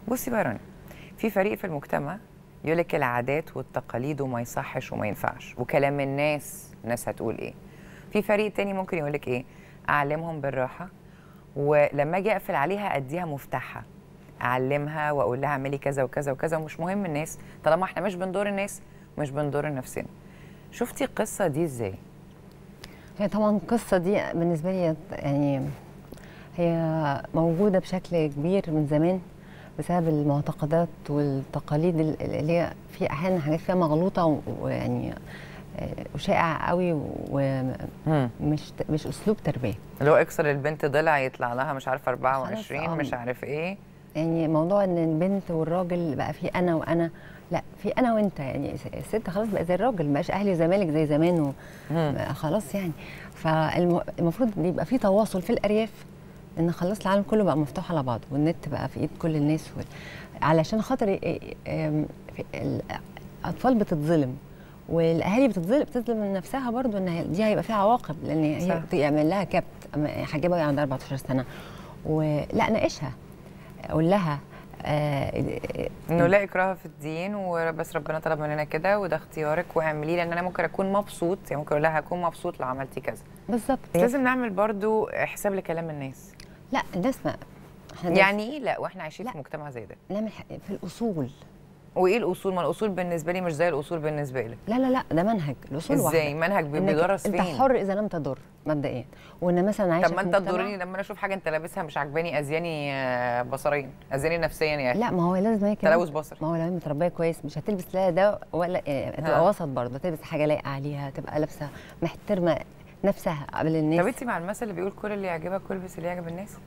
بصي بقى يا رانيا في فريق في المجتمع يقول لك العادات والتقاليد وما يصحش وما ينفعش وكلام الناس الناس هتقول ايه في فريق تاني ممكن يقول لك ايه اعلمهم بالراحه ولما اجي اقفل عليها اديها مفتاحها اعلمها واقول لها اعملي كذا وكذا وكذا ومش مهم الناس طالما احنا مش بندور الناس مش بندور نفسنا شفتي القصه دي ازاي هي طبعا القصة دي بالنسبة لي يعني هي موجودة بشكل كبير من زمان بسبب المعتقدات والتقاليد اللي هي في أحيانا حاجات فيها مغلوطة و- ويعني آه، وشائع قوي ومش مش أسلوب تربية اللي هو اكسر البنت ضلع يطلع لها مش عارفه 24 خلاص، مش آه. عارف ايه يعني موضوع ان البنت والراجل بقى في انا وانا لا في انا وانت يعني الست خلاص بقى زي الراجل مبقاش اهلي وزمالك زي زمان و... مم. خلاص يعني فالمفروض يبقى في تواصل في الارياف ان خلاص العالم كله بقى مفتوح على بعضه والنت بقى في ايد كل الناس وال... علشان خاطر ي- ي- آم، في- الاطفال بتتظلم والاهالي بتتظلم بتظلم من نفسها برضو ان هي- دي هيبقى فيها عواقب لان هي صح. يعمل لها كبت أما حاجبها عندها 14 سنه ولا ناقشها اقول لها آه انه لا اكراه في الدين وبس ربنا طلب مننا كده وده اختيارك واعمليه لان انا ممكن اكون مبسوط يعني ممكن اقول لها هكون مبسوط لو عملتي كذا بالظبط بس لازم نعمل برضو حساب لكلام الناس لا الناس ما احنا الناس يعني ايه لا واحنا عايشين لا. في مجتمع زي ده نعمل ح- في الاصول وايه الاصول ما الاصول بالنسبه لي مش زي الاصول بالنسبه لك لا لا لا ده منهج الاصول ازاي واحدة. منهج بي- إنك بيدرس انت فين حر اذا لم تضر مبدئيا وان مثلا عايشه طب ما في انت مجتمع- تضرني لما انا اشوف حاجه انت لابسها مش عاجباني اذياني آه، بصريا اذياني نفسيا يا اخي لا ما هو لازم هي كمان تلوث بصري ما هو لو هي متربيه كويس مش هتلبس لا ده ولا يعني ها. هتبقى وسط برضه تلبس حاجه لايقه عليها تبقى لابسه محترمه نفسها قبل الناس طب انت مع المثل اللي بيقول كل اللي يعجبك والبس اللي يعجب الناس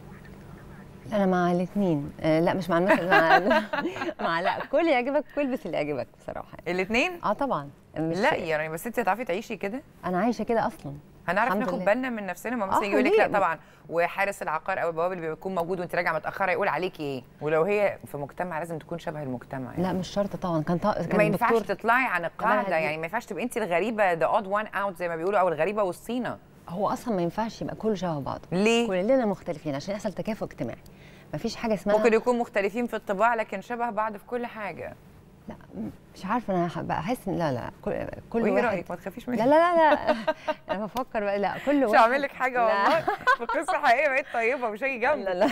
انا مع الاثنين آه لا مش مع المثل مع مع لا كل يعجبك كل البس اللي يعجبك بصراحه الاثنين اه طبعا مش لا يعني بس انت هتعرفي تعيشي كده انا عايشه كده اصلا هنعرف الحمد ناخد لله. بالنا من نفسنا ما مثلا آه، يقول لك ليه؟ لا طبعا وحارس العقار او البواب اللي بيكون موجود وانت راجعه متاخره يقول عليكي ايه ولو هي في مجتمع لازم تكون شبه المجتمع يعني. لا مش شرط طبعا كان طا... كان ما ينفعش الدكتور- تطلعي عن القاعده هدي- يعني ما ينفعش تبقي انت الغريبه ذا اود وان اوت زي ما بيقولوا او الغريبه وسطينا هو اصلا ما ينفعش يبقى كله شبه بعض ليه كلنا مختلفين عشان يحصل تكافؤ اجتماعي مفيش حاجه اسمها ممكن يكون مختلفين في الطباع لكن شبه بعض في كل حاجه لا مش عارفه انا ح- بقى احس ان لا لا كل, كل وايه واحد رايك ما تخافيش مني لا لا لا لا انا بفكر بقى لا كل مش واحد هعمل لك حاجه لا. والله في قصه حقيقيه بقيت طيبه مش هاجي جنبك لا لا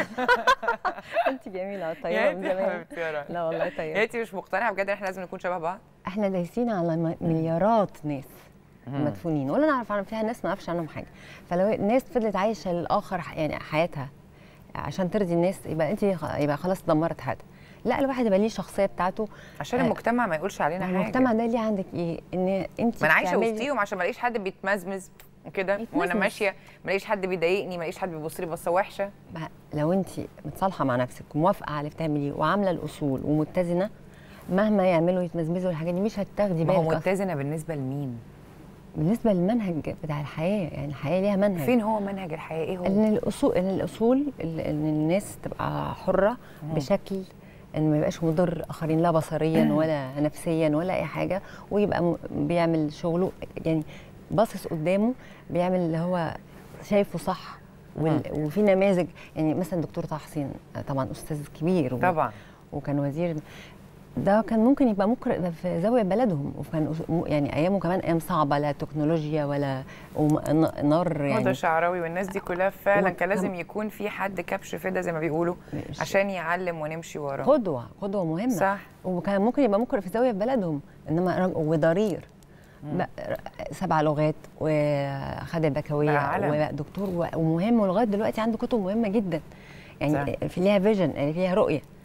انت جميله طيبه يا من انت يا زمان حبيبتي يا رنا. لا والله يعني طيبه انت مش مقتنعه بجد ان احنا لازم نكون شبه بعض احنا دايسين على م- مليارات ناس مدفونين ولا نعرف عن فيها ناس ما نعرفش عنهم حاجه فلو الناس فضلت عايشه للاخر ح- يعني حياتها عشان ترضي الناس يبقى انت خ- يبقى خلاص دمرت حياتها لا الواحد يبقى ليه شخصيه بتاعته عشان آه. المجتمع ما يقولش علينا حاجه المجتمع ده ليه عندك ايه ان انت ما انا عايشه بتعملي- وسطيهم عشان ما الاقيش حد بيتمزمز كده وانا يتمزمز. ماشيه ما الاقيش حد بيضايقني ما الاقيش حد بيبص لي بصه وحشه بقى لو انت متصالحه مع نفسك وموافقه على اللي بتعمليه وعامله الاصول ومتزنه مهما يعملوا يتمزمزوا الحاجات دي مش هتاخدي ما هو بالك أصلاً. متزنه بالنسبه لمين بالنسبه للمنهج بتاع الحياه يعني الحياه ليها منهج فين هو منهج الحياه ايه هو ان الاصول ان الاصول ال- ان الناس تبقى حره بشكل ان ما يبقاش مضر اخرين لا بصريا ولا نفسيا ولا اي حاجه ويبقى م- بيعمل شغله يعني باصص قدامه بيعمل اللي هو شايفه صح وال- وفي نماذج يعني مثلا دكتور طه حسين طبعا استاذ كبير و- طبعا وكان وزير ده كان ممكن يبقى مقرئ في زاويه بلدهم وكان أس- م- يعني ايامه كمان ايام صعبه لا تكنولوجيا ولا وم- ن- نار هدى يعني شعراوي والناس دي كلها فعلا كان وكم- لازم يكون في حد كبش فدا زي ما بيقولوا مش- عشان يعلم ونمشي وراه قدوه قدوه مهمه صح وكان ممكن يبقى مقرئ في زاويه في بلدهم انما رج- وضرير بقى ر- سبع لغات وخد بقى البكالوريا علم. وبقى دكتور و- ومهم ولغايه دلوقتي عنده كتب مهمه جدا يعني صح. في ليها فيجن يعني فيها رؤيه